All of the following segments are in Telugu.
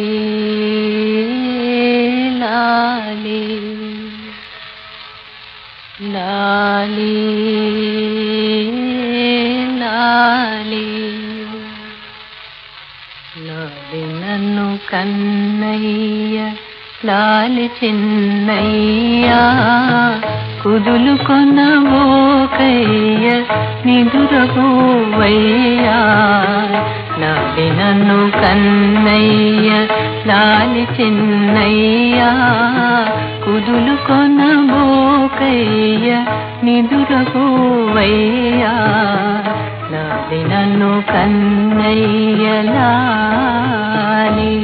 లాలి లాలి లాలి లాలి నన్ను కన్నయ్య లాలి చిన్నయ్యా కుదులు కొనబోకయ్య నిదురబోవయ్యా లాలి నన్ను కన్నయ్య లాలి చిన్నయ్యా కుదులు కొనబోకయ్య నిదురబోవయ్యా లాలి నన్ను కన్నయ్య లాలి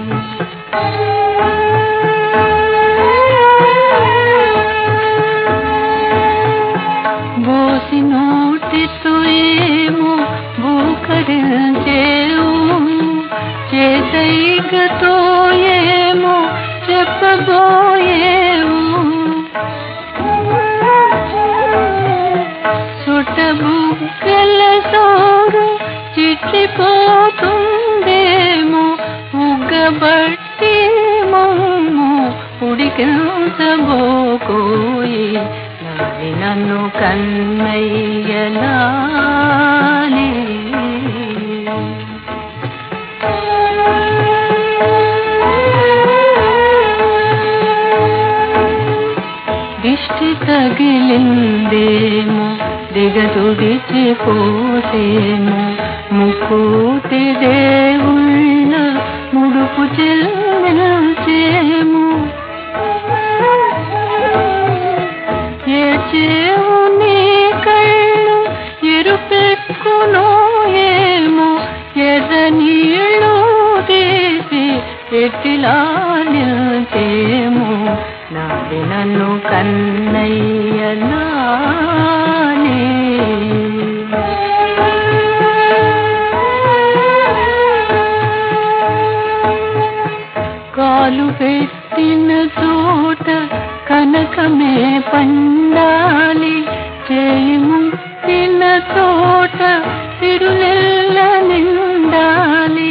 బోసి నోటితో ఏమో బూకరించేవు చేతైగతో ఏమో చెప్పబోయేవు చుట్ట బుగ్గల సోరు చిట్లిపోతుందేమో ఉగ్గబట్టి మమ్ము ఉడికించబోకోయి నాది నన్ను కన్నయ్యలాలి దిష్టి తగిలిందేమో దిగదుడిచి పోసేమో ముక్కోటి దేవుళ్ళ ముడుపు చెల్లించేమో ఏచేవు నీ కళ్ళు ఎరుపెక్కునో ఏమో ఎర్ర నీళ్ళు తీసి ఎట్టిలా నిల్చేమో నాది నన్ను కన్నయ్య నాని కాలు పెట్టిన చోట కనకమే పండాలి చేయి ముట్టిన చోట తిరులెల్ల నిండాలి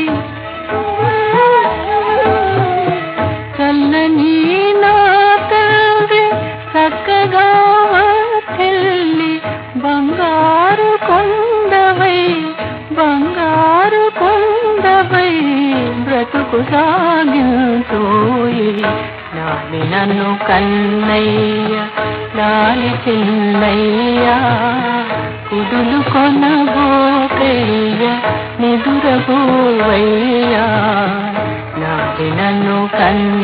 చల్లని నా తండ్రి చక్కగా తెల్లి బంగారు కొండవై బంగారు కొండవై బ్రతుకు సాగించోయి నాని నన్ను కన్నయ్య నాలి చిన్నయ్య కుదులు కొనబోకయ్య నిదురబోవయ్యా నాది నన్ను కన్న